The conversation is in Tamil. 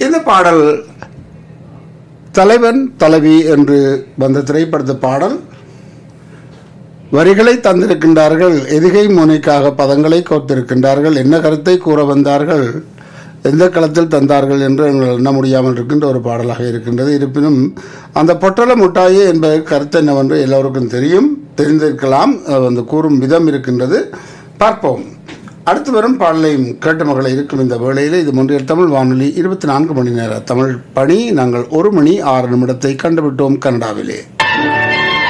இந்த பாடல் தலைவன் தலைவி என்று வந்த திரைப்படத்து பாடல் வரிகளை தந்திருக்கின்றார்கள் எதிகை முனைக்காக பதங்களை கோர்த்திருக்கின்றார்கள் என்ன கருத்தை கூற வந்தார்கள் எந்த களத்தில் தந்தார்கள் என்று எங்கள் எண்ண முடியாமல் இருக்கின்ற ஒரு பாடலாக இருக்கின்றது இருப்பினும் அந்த பொட்டல முட்டாயே என்பது கருத்து என்னவென்று எல்லோருக்கும் தெரியும் தெரிந்திருக்கலாம் அது அந்த கூறும் விதம் இருக்கின்றது பார்ப்போம் அடுத்து வரும் பாடலையும் கேட்ட மகளை இருக்கும் இந்த வேளையில் இது முன்றைய தமிழ் வானொலி இருபத்தி நான்கு மணி நேர தமிழ் பணி நாங்கள் ஒரு மணி ஆறு நிமிடத்தை கண்டுவிட்டோம் கனடாவிலே